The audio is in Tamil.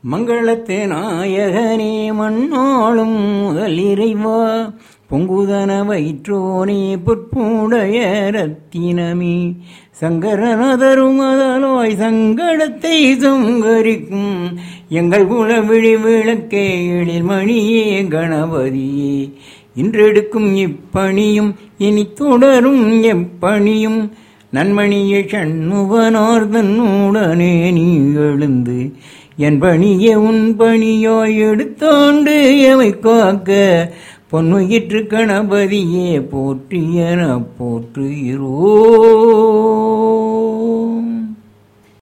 மங்களத்தே நாயகனே மண்ணாளும் முதல் இறைவா பொங்குதன வயிற்றோனே புட்புடைய ரத்தினமே சங்கரனதரும் அதலாய் சங்கடத்தை சங்கரிக்கும் எங்கள் குல விழி விளக்கே எழில் மணியே கணபதியே இன்றெடுக்கும் இப்பணியும் இனி தொடரும் எப்பணியும் நன்மணியே சண்முகனார்தனுடனே நீ எழுந்து என் பணியே உன் பணியாய் எடுத்தாண்டு எவை காக்க பொன்னுயிற்று கணபதியே போற்றியன போற்றுகிறோ